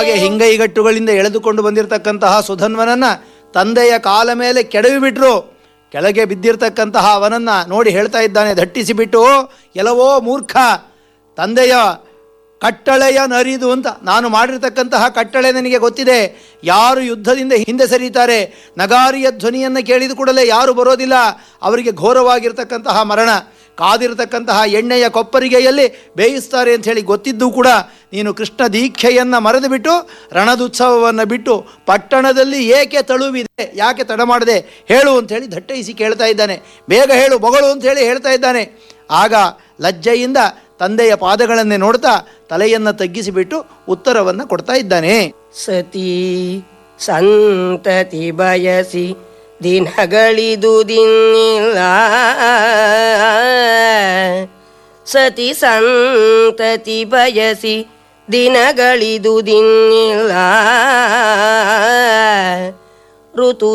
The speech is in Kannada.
ಹಾಗೆ ಹಿಂಗೈಗಟ್ಟುಗಳಿಂದ ಎಳೆದುಕೊಂಡು ಬಂದಿರತಕ್ಕಂತಹ ಸುಧನ್ವನನ್ನ ತಂದೆಯ ಕಾಲ ಮೇಲೆ ಕೆಡವಿ ಬಿಟ್ರು ಕೆಳಗೆ ಬಿದ್ದಿರ್ತಕ್ಕಂತಹ ಅವನನ್ನ ನೋಡಿ ಹೇಳ್ತಾ ಇದ್ದಾನೆ ದಟ್ಟಿಸಿಬಿಟ್ಟು ಎಲ್ಲವೋ ಮೂರ್ಖ ತಂದೆಯ ಕಟ್ಟಳೆಯ ನರಿದು ಅಂತ ನಾನು ಮಾಡಿರ್ತಕ್ಕಂತಹ ಕಟ್ಟಳೆ ನನಗೆ ಗೊತ್ತಿದೆ ಯಾರು ಯುದ್ಧದಿಂದ ಹಿಂದೆ ಸರಿತಾರೆ ನಗಾರಿಯ ಧ್ವನಿಯನ್ನು ಕೇಳಿದ ಕೂಡಲೇ ಯಾರು ಬರೋದಿಲ್ಲ ಅವರಿಗೆ ಘೋರವಾಗಿರ್ತಕ್ಕಂತಹ ಮರಣ ಕಾದಿರತಕ್ಕಂತಹ ಎಣ್ಣೆಯ ಕೊಪ್ಪರಿಗೆಯಲ್ಲಿ ಬೇಯಿಸ್ತಾರೆ ಅಂತ ಹೇಳಿ ಗೊತ್ತಿದ್ದು ಕೂಡ ನೀನು ಕೃಷ್ಣ ದೀಕ್ಷೆಯನ್ನು ಮರೆದು ಬಿಟ್ಟು ರಣದುತ್ಸವವನ್ನು ಬಿಟ್ಟು ಪಟ್ಟಣದಲ್ಲಿ ಏಕೆ ತಳುವಿದೆ ಯಾಕೆ ತಡ ಮಾಡದೆ ಹೇಳು ಅಂಥೇಳಿ ದಟ್ಟೈಸಿ ಕೇಳ್ತಾ ಇದ್ದಾನೆ ಬೇಗ ಹೇಳು ಬಗಳು ಅಂಥೇಳಿ ಹೇಳ್ತಾ ಇದ್ದಾನೆ ಆಗ ಲಜ್ಜೆಯಿಂದ ತಂದೆಯ ಪಾದಗಳನ್ನೇ ನೋಡ್ತಾ ತಲೆಯನ್ನು ತಗ್ಗಿಸಿಬಿಟ್ಟು ಉತ್ತರವನ್ನು ಕೊಡ್ತಾ ಇದ್ದಾನೆ ಸತಿ ಸಂತತಿ ಬಯಸಿ ದಿನಗಳಿದು ದಿನ್ನಿಲ್ಲ ಸತಿ ಸಂತತಿ ಬಯಸಿ ದಿನಗಳಿದು ದಿನ್ನಿಲ್ಲ ಋತು